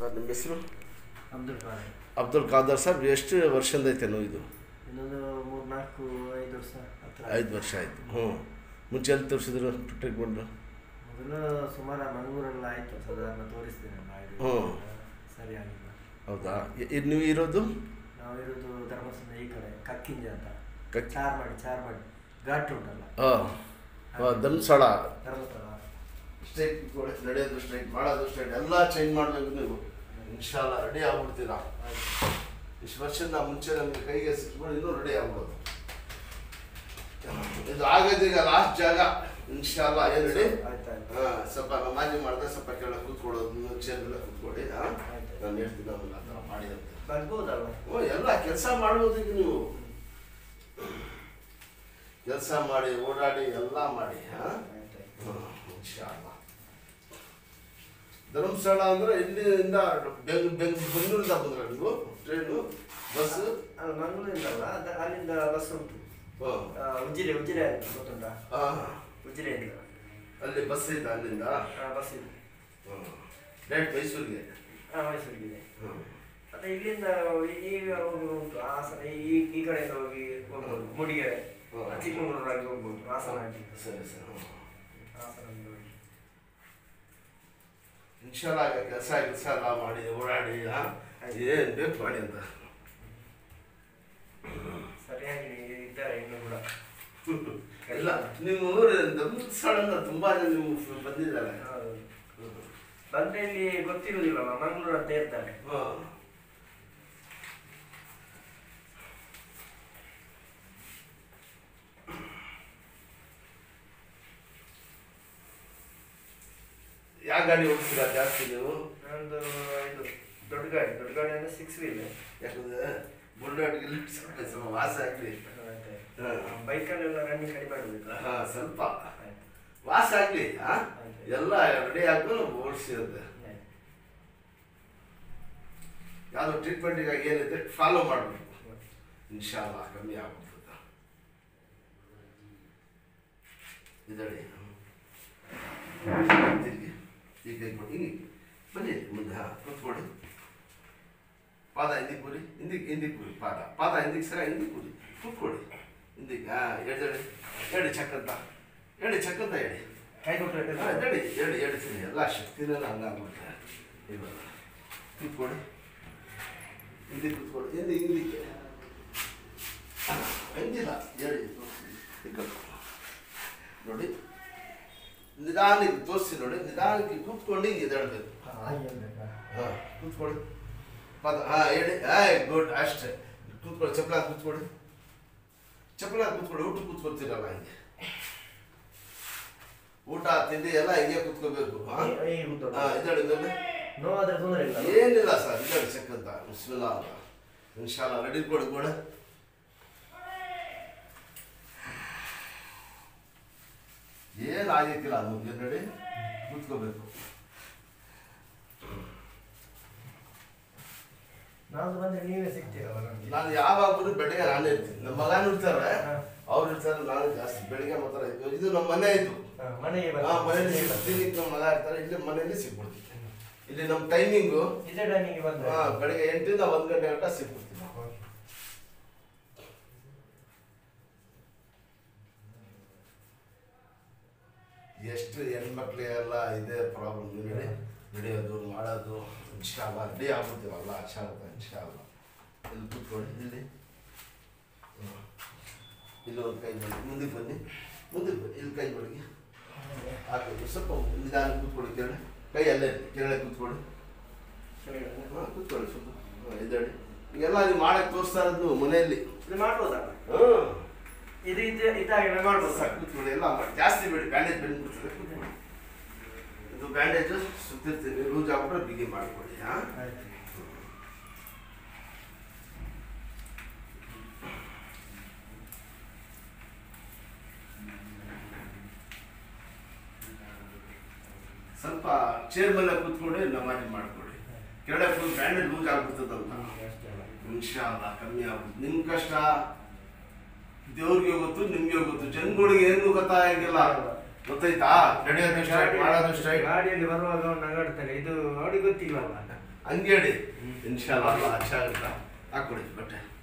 Sir ನಿಮ್ಮ ಹೆಸರು Abdul Khan Abdul Khader sir ಎಷ್ಟು ವರ್ಷದಿಂದ ಐತೆ ನೋವು ಇದು ಇನ್ನೊಂದು ಮೂರು ನಾಲ್ಕು ಐದು ವರ್ಷ ಹತ್ರ ಐದು ವರ್ಷ ಆಯಿತು ಹ್ಞೂ ಮುಂಚೆ ಎಲ್ಲಿ ತೋರಿಸಿದ್ರು ಟ್ರೀಟ್ಮೆಂಟ್ ಮೊದಲು ಸುಮಾರು ಮಂಗಳೂರೆಲ್ಲ ಆಯಿತು ಸಾಧಾರಣ ತೋರಿಸಿದ್ದೇನೆ ಹ್ಞೂ. ಸರಿಯಾಗಿಲ್ಲ ಹೌದಾ ಇ- ಇದು ನೀವು ಇರೋದು ನಾವು ಇರೋದು ಧರ್ಮಸ್ಥಳ ಈ ಕಡೆ ಕಕ್ಕಿಂಜ ಅಂತ ಕಕ್ಕಿ ಚಾರ್ ಮಾಡಿ ಚಾರ್ ಮಾಡಿ ಘಾಟ್ ಉಂಟಲ್ಲ ಹಾಂ ಹಾಂ ಧರ್ಮಸ್ಥಳ ಧರ್ಮಸ್ಥಳ ಸ್ಟ್ರೈಟ್ ನಡೆಯೋದು ಸ್ಟ್ರೈಟ್ ಮಾಡೋದು ಸ್ಟ್ರೈಟ್ ಎಲ್ಲ ಚೇಂಜ್ ಮಾಡಬೇಕು ನೀವು ಇನ್ಶಾಲ್ಲ ರೆಡಿ ಆಗ್ಬಿಡ್ತೀರಾ ಇಷ್ಟು ವರ್ಷದಿಂದ ಮುಂಚೆ ನಮಗೆ ಕೈಗೆ ಸಿಕ್ಕೊಂಡು ಇನ್ನೂ ರೆಡಿ ಆಗ್ಬೋದು ಇದು ಆಗೋದು ಈಗ ಲಾಸ್ಟ್ ಜಾಗ ಇನ್ಶಾಲ್ಲ ಏನು ರೆಡಿ ಆಯ್ತು ಆಯ್ತು ಹಾಂ ಸ್ವಲ್ಪ ನಮಾಜಿ ಮಾಡಿದ್ರೆ ಸ್ವಲ್ಪ ಕೆಳಗೆ ಕೂತ್ಕೊಳ್ಳೋದು ನೀವು ಚೇರ್ಗೆಲ್ಲ ಕೂತ್ಕೊಳ್ಳಿ ಹಾಂ ಆಯ್ತು. ನಾನು ಹೇಳ್ತೀನಿ ಅವನ್ನ ಆ ಥರ ಮಾಡಿದಂತೆ ಬರ್ಬೋದಲ್ಲ ಓ ಎಲ್ಲ ಕೆಲಸ ಮಾಡ್ಬೋದು ಈಗ ನೀವು ಕೆಲಸ ಮಾಡಿ ಓಡಾಡಿ ಎಲ್ಲ ಮಾಡಿ ಹಾಂ ಆಯ್ತು ಆಯ್ತು ಇನ್ಶಾಲ್ಲ ಧರ್ಮಸ್ಥಳ ಅಂದ್ರೆ ಇಲ್ಲಿಂದ ಬೆಂಗ್ ಬೆಂಗ್ ಬೆಂಗಳೂರಿಂದ ಬಂದ್ರ ನೀವು ಟ್ರೈನು ಬಸ್ ಅದು ಮಂಗಳೂರಿಂದಲ್ಲ ಅದ- ಅಲ್ಲಿಂದ ಬಸ್ ಉಂಟು ಹಾಂ ಆ, ಉಜಿರೆ ಉಜಿರೆ ಗೊತ್ತುಂಟಾ ಹಾಂ ಉಜಿರೆಯಿಂದ ಅಲ್ಲಿ ಬಸ್ ಐತೆ ಅಲ್ಲಿಂದ ಆ, ಬಸ್ ಇದೆ ಡೈರೆಕ್ಟ್ ಮೈಸೂರಿಗೆ ಆ, ಮೈಸೂರಿಗಿದೆ ಹ್ಮ್. ಮತ್ತೆ ಇಲ್ಲಿಂದ ಈ- ಈಗ ಹೋಗುದು ಉಂಟು ಹಾಸನ ಈ ಈ ಕಡೆಯಿಂದ ಹೋಗಿ ಹೋಗ್ಬೋದು ಮೂಡಿಗೆರೆ ಹ್ಮ್. ಚಿಕ್ಕಮಗಳೂರಾಗಿ ಹೋಗ್ಬೋದು ಹಾಸನ ಆಗಿ ಸರಿ ಸರಿ ಹ್ಮ್. ಹಾಸನದಿಂದ ಹೋಗಿ ಇನ್ಶಾಲ್ಲ ಕೆಲಸ ಕೆಲಸ ಎಲ್ಲ ಮಾಡಿ ಓಡಾಡಿ ಹಾಂ ಏನು ಬೇಕು ಮಾಡಿ ಅಂತ ಸರಿಯಾಗಿ ಇದ್ದಾರೆ ಇನ್ನು ಕೂಡ ಇಲ್ಲ ನೀವು ಧರ್ಮಸ್ಥಳ ಅಂದ್ರೆ ತುಂಬಾ ಜನ ನೀವು ಬಂದಿದ್ದಾರೆ ಹೌದು. ಬಂದ್ರೆ ಇಲ್ಲಿ ಗೊತ್ತಿರುವುದಿಲ್ಲಲ್ಲ ಮಂಗಳೂರು ಅಂತ ಇರ್ತಾರೆ ಹಾಂ ಯಾವ ಗಾಡಿ ಓಡಿಸ್ತೀರಾ ಜಾಸ್ತಿ ನೀವು ನಂದು ಇದು ದೊಡ್ಡ ಗಾಡಿ ದೊಡ್ಡ ಗಾಡಿ ಅಂದ್ರೆ ಸಿಕ್ಸ್ ವೀಲ್ ಯಾಕಂದ್ರೆ ಬುಲ್ಡಾಟ್ಗೆಲ್ಲ ಸ್ವಲ್ಪ ಸ್ವಲ್ಪ ವಾಸ ಆಗಲಿ ಹಾಂ. ಬೈಕಲ್ಲೆಲ್ಲ ರನ್ನಿಂಗ್ ಕಡಿಮೆ ಮಾಡಬೇಕು ಹಾಂ ಸ್ವಲ್ಪ ವಾಸ ಆಗಲಿ ಹಾಂ ಎಲ್ಲ ರೆಡಿ ಆಗಿ ಓಡಿಸಿರುತ್ತೆ ಯಾವುದೋ ಟ್ರೀಟ್ಮೆಂಟಿಗಾಗಿ ಏನಿದೆ ಫಾಲೋ ಮಾಡಬೇಕು ಇನ್ಶಾಲ್ಲ ಕಮ್ಮಿ ಆಗ್ಬಿಡ್ತದೆ ಇದಳಿ ತಿರ್ಗಿ ಈಗ ಕೈ ಕೊಡಿ ಹಿಂಗೆ ಬನ್ನಿ ಮುಂದೆ ಹಾಂ ಕೂತ್ಕೊಳ್ಳಿ ಪಾದ ಹಿಂದಿಗೆ ಕೂರಿ ಹಿಂದಿಗೆ ಹಿಂದಿಗೆ ಕೂರಿ ಪಾದ ಪಾದ ಹಿಂದಿಗೆ ಸರ ಹಿಂದಿಗೆ ಕೂರಿ ಕೂತ್ಕೊಳ್ಳಿ ಹಿಂದಿಗೆ ಹಾಂ ಎದ್ದೇಳಿ ಹೇಳಿ ಚಕ್ಕಂತ ಹೇಳಿ ಚಕ್ಕಂತ ಹೇಳಿ ಕೈ ಕೊಟ್ಟರೆ ಹಾಂ, ಹೇಳಿ ಹೇಳಿ ಹೇಳ್ತೀನಿ ಎಲ್ಲ ಶಕ್ತಿನೆಲ್ಲ ಹಂಗಾಗ್ಬಿಡ್ತಾರೆ ಇವಾಗ ಕೂತ್ಕೊಳ್ಳಿ ಹಿಂದೆ ಕೂತ್ಕೊಳ್ಳಿ ಹಿಂದೆ ಹಿಂದಿಕ್ಕೆ ಹಂಗಿಲ್ಲ ಹೇಳಿ ಈಗ ನೋಡಿ ನಿಧಾನಕ್ಕೆ ತೋರಿಸಿ ನೋಡಿ ನಿಧಾನಕ್ಕೆ ಕೂತ್ಕೊಂಡು ಹಿಂಗೆ ಎದ್ದೇಳಬೇಕು ಹಾಂ ಕೂತ್ಕೊಳ್ಳಿ ಪದ ಹಾಂ ಹೇಳಿ ಹಾಯ್ ಗುಡ್ ಅಷ್ಟೇ ಕೂತ್ಕೊಳ್ಳಿ ಚಪ್ಪಲ ಹಾಕಿ ಕೂತ್ಕೊಳ್ಳಿ ಚಪ್ಪಲ ಹಾಕಿ ಕೂತ್ಕೊಳ್ಳಿ ಊಟ ಕೂತ್ಕೊಳ್ತೀರಲ್ಲ ಹಿಂಗೆ ಊಟ ತಿಂಡಿ ಎಲ್ಲ ಹಿಂಗೆ ಕೂತ್ಕೋಬೇಕು ಹಾಂ ಹಾಂ ಇದ್ದಾಳೆ ಮೇಲೆ ನೋವಾದ್ರೆ ತೊಂದರೆ ಇಲ್ಲ ಏನಿಲ್ಲ ಸರ್ ಇದ್ದಾಳೆ ಚಕ್ಕಂತ ಬಿಸ್ಮಿಲ್ಲ ಅಂತ ಇನ್ಶಾಲ್ಲ ರೆಡಿ ಕೊಡಿ ಕೂಡ ಏನಾಗಿಕ್ಕಿಲ್ಲ ಮುಂದೆ ನೋಡಿ ಕೂತ್ಕೋಬೇಕು ನಾವು ಬಂದ್ರೆ ನೀವೇ ಸಿಗ್ತೀರಲ್ಲ ನಮ್ಗೆ ನಾನು ಯಾವಾಗಲೂ ಬೆಳಗ್ಗೆ ನಾನೇ ಇರ್ತೀನಿ ನಮ್ಮ ಮಗನೂ ಇರ್ತಾರೆ ಹಾ. ಅವ್ರು ಇರ್ತಾರೆ ನಾನು ಜಾಸ್ತಿ ಬೆಳಿಗ್ಗೆ ಮಾತ್ರ ಇದು ಇದು ನಮ್ಮ ಮನೆ ಇದು ಹಾ, ಮನೆಗೆ ಆ ಮನೆಯಲ್ಲಿ ಬಂದ್ರೆ ಕ್ಲಿನಿಕ್ ನಮ್ಮ ಮಗ ಇರ್ತಾರೆ ಇಲ್ಲಿ ಮನೆಯಲ್ಲಿ ಸಿಕ್ಬಿಡ್ತೀವಿ ಇಲ್ಲಿ ನಮ್ಮ ಟೈಮಿಂಗು ಇದೇ ಟೈಮಿಗೆ ಬಂದ್ರೆ ಬೆಳಿಗ್ಗೆ ಎಂಟರಿಂದ ಒಂದು ಗಂಟೆ ಗಂಟ ಸಿಕ್ಬಿಡ್ತೀವಿ ಎಷ್ಟು ಹೆಣ್ಮಕ್ಳಿಗೆಲ್ಲ ಇದೇ ಪ್ರಾಬ್ಲಮ್ ನೋಡಿ ನಡೆಯೋದು ಮಾಡೋದು ಇನ್ಶಾಲ್ಲ ರೆಡಿ ಆಗ್ಬಿಡ್ತೀವಲ್ಲ ಅಶಾಲತ ಇನ್ಶಾಲ್ಲ ಇಲ್ಲಿ ಕೂತ್ಕೊಳ್ಳಿ ಇಲ್ಲಿ ಹ್ಮ್. ಇಲ್ಲಿ ಒಂದು ಕೈ ಮಾಡಿ ಮುಂದಕ್ಕೆ ಬನ್ನಿ ಮುಂದಕ್ಕೆ ಬನ್ನಿ ಇಲ್ಲಿ ಕೈ ಮಾಡಿ ಹಾಕಬೇಕು ಸ್ವಲ್ಪ ನಿಧಾನ ಕೂತ್ಕೊಳ್ಳಿ ಕೆಳಗೆ ಕೈ ಅಲ್ಲೇ ಇರ್ಲಿ, ಕೆಳಗೆ ಕೂತ್ಕೊಳ್ಳಿ ಹಾಂ ಕೂತ್ಕೊಳ್ಳಿ ಸ್ವಲ್ಪ ಹಾಂ ಎದ್ದೇಳಿ ಈಗೆಲ್ಲ ನೀವು ಮಾಡಕ್ಕೆ ತೋರಿಸ್ತಾ ಇರೋದು ನೀವು ಮನೆಯಲ್ಲಿ ಇದು ಮಾಡ್ಬೋದಲ್ಲ ಹ್ಞೂ ಇದು ಇದು ಇದಾಗಿ ಮಾಡ್ಬೋದು ಸಾಕು ಕೂತ್ಕೊಳ್ಳಿ ಎಲ್ಲ ಮಾಡಿ ಜಾಸ್ತಿ ಬೇಡಿ ಬ್ಯಾಂಡೇಜ್ ಬೆಂಡ್ ಬಿಡ್ತದೆ ಕೂತ್ಕೊಳ್ಳಿ ಇದು ಬ್ಯಾಂಡೇಜ್ ಸುತ್ತಿರ್ತೀವಿ ಲೂಸ್ ಆಗ್ಬಿಟ್ರೆ ಬಿಗಿ ಮಾಡಿಕೊಡಿ ಹಾಂ ಆಯ್ತು ಸ್ವಲ್ಪ ಚೇರ್ ಮೇಲೆ ಕೂತ್ಕೊಂಡು ನಮಾಜಿ ಮಾಡ್ಕೊಡಿ ಕೆಳಗೆ ಫುಲ್ ಬ್ಯಾಂಡೇಜ್ ಲೂಸ್ ಆಗ್ಬಿಡ್ತದಂತ ಅಷ್ಟೇ ಅಲ್ಲ. ಇನ್ಶಾಲ್ಲ ಕಮ್ಮಿ ಆಗುತ್ತೆ ನಿಮ್ಮ ಕಷ್ಟ ದೇವ್ರಿಗೆ ಗೊತ್ತು ನಿಮ್ಗೆ ಗೊತ್ತು ಜನಗಳಿಗೆ ಏನು ಗೊತ್ತಾಗಿಲ್ಲ ಗೊತ್ತಾಯ್ತಾ ನಡೆಯೋದು ಸ್ಟ್ರೈಟ್ ಮಾಡೋದು ಸ್ಟ್ರೈಟ್ ಗಾಡಿಯಲ್ಲಿ ಬರುವಾಗ ಅವ್ನು ನಗಾಡ್ತಾರೆ ಇದು ಅವ್ರಿಗೆ ಗೊತ್ತಿಲ್ಲಲ್ಲ ಹಂಗೆ ಹೇಳಿ ಇನ್ಶಾಲ್ಲ ಅಲ್ಲ ಅಚ್ಚ ಆಗುತ್ತಾ ಹಾಕ್ಕೊಡಿ ಬಟ್ಟೆ